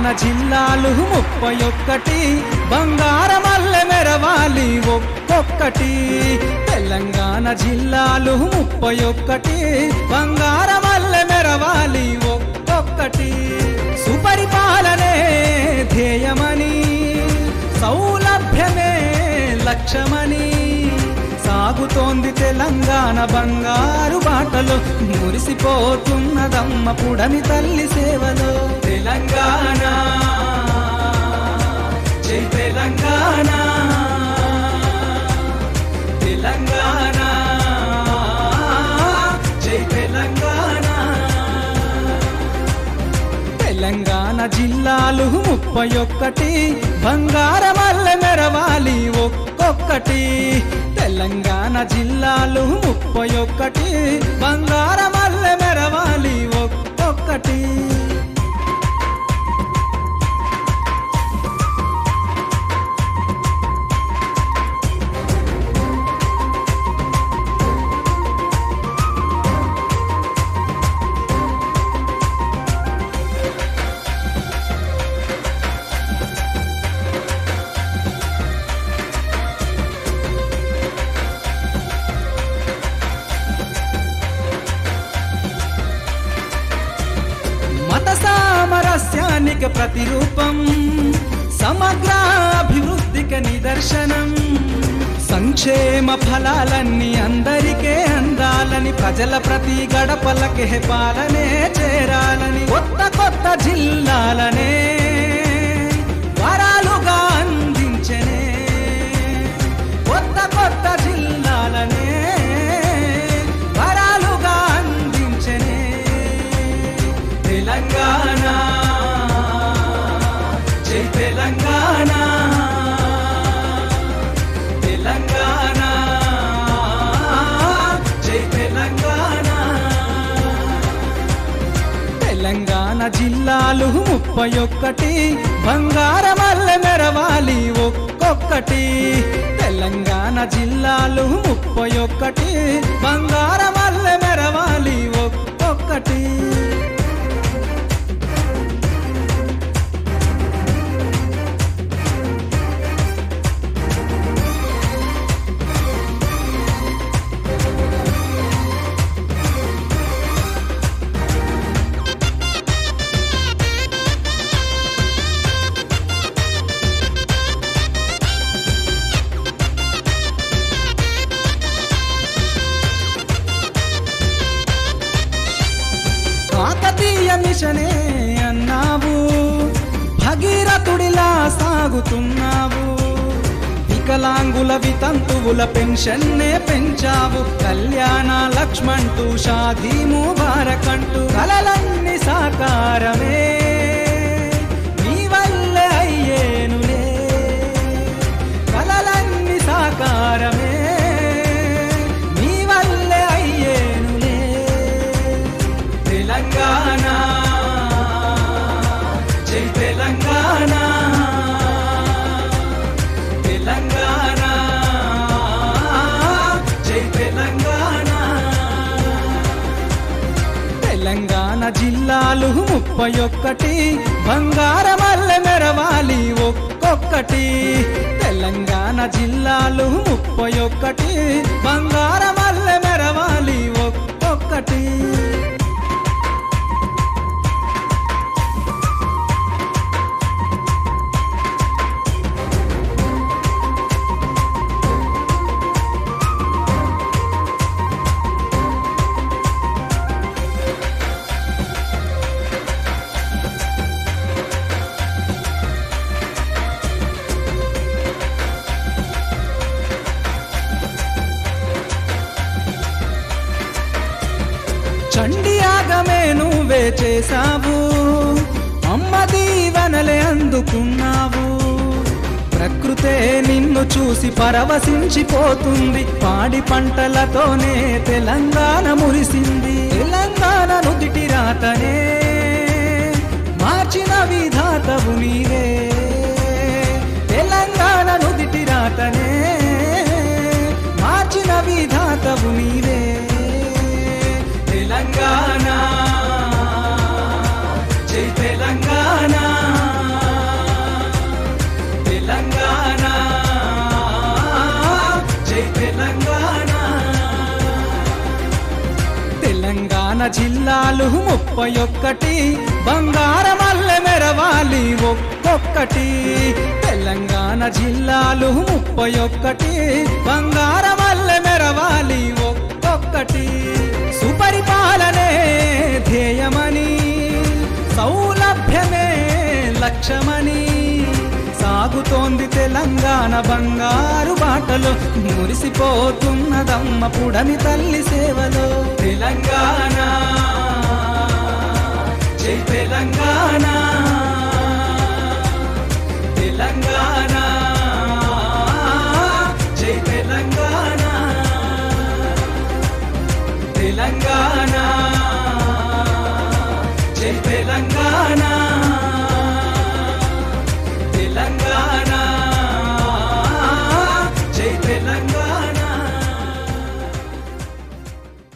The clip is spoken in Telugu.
జిల్లాలు ముప్పై ఒక్కటి బంగారమల్లె మెరవాలి ఒక్కొక్కటి తెలంగాణ జిల్లాలు ముప్పై ఒక్కటి బంగారమల్లె మెరవాలి ఒక్కొక్కటి సుపరిపాలనే ధ్యేయమని సౌలభ్యమే లక్ష్యమని సాగుతోంది తెలంగాణ బంగారు బాటలో మురిసిపోతున్నదమ్మ పుడమి తల్లి సేవలో తెలంగాణ జై తెలంగాణ తెలంగాణ జై తెలంగాణ తెలంగాణ జిల్లాలు ముప్పై ఒక్కటి బంగారమల్లె మెరవాలి ఒక్కొక్కటి తెలంగాణ జిల్లాలు ముప్పై ఒక్కటి బంగారమల్లె మెరవాలి ఒక్కొక్కటి మత సామరస్యానికి ప్రతిరూపం సమగ్ర అభివృద్ధికి నిదర్శనం సంక్షేమ ఫలాలన్నీ అందరికే అందాలని ప్రజల ప్రతి గడపలకే పాలనే చేరాలని కొత్త కొత్త జిల్లాలనే వరాలుగా అందించనే కొత్త కొత్త జిల్లాలనే వరాలుగా అందించనే తెలంగాణ జై తెలంగాణ తెలంగాణ జై తెలంగాణ తెలంగాణ జిల్లాలు ముప్పై ఒక్కటి బంగారమల్లె మెరవాలి ఒక్కొక్కటి తెలంగాణ జిల్లాలు ముప్పై ఒక్కటి బంగారమల్లె మెరవాలి ఒక్కొక్కటి కాకతీయ మిషనే అన్నావు భగీరథుడిలా సాగుతున్నావు వికలాంగుల వితంతువుల పెన్షన్నే పెంచావు కళ్యాణ లక్ష్మణ్టు షాదీ ముబారకంటూ కలలన్నీ సాకారమే నీ వల్లే అయ్యేనులే కలలన్నీ సాకారమే నీ వల్లే అయ్యేనులే తెలంగాణ జై తెలంగాణ తెలంగాణ జై తెలంగాణ తెలంగాణ జిల్లాలు ముప్పై ఒక్కటి బంగారమల్లె మెరవాలి ఒక్కొక్కటి తెలంగాణ జిల్లాలు ముప్పై ఒక్కటి బంగారమల్లె మెరవాలి ఒక్కొక్కటి చండి యాగమే నువ్వే చేశావు అమ్మ దీవెనలే అందుకున్నావు ప్రకృతే నిన్ను చూసి పరవశించిపోతుంది పాడి పంటలతోనే తెలంగాణ మురిసింది తెలంగాణ నుదిటి రాతనే మార్చిన విధాతవు నీవే తెలంగాణ నుదిటి రాతనే మార్చిన విధాతవు నీవే తెలంగాణ జై తెలంగాణ జిల్లాలు ముప్పై ఒక్కటి బంగారమల్లె మెరవాలి ఒక్కొక్కటి తెలంగాణ జిల్లాలు ముప్పై ఒక్కటి బంగారమల్లె మెరవాలి ఒక్కొక్కటి సుపరిపాలనే ధ్యేయమని సౌలభ్యమే లక్ష్యమని సాగుతోంది తెలంగాణ బంగారు బాటలో మురిసిపోతున్నదమ్మ పుడమి తల్లి సేవలో తెలంగాణ జై తెలంగాణ తెలంగాణ జై తెలంగాణ తెలంగాణ జై తెలంగాణ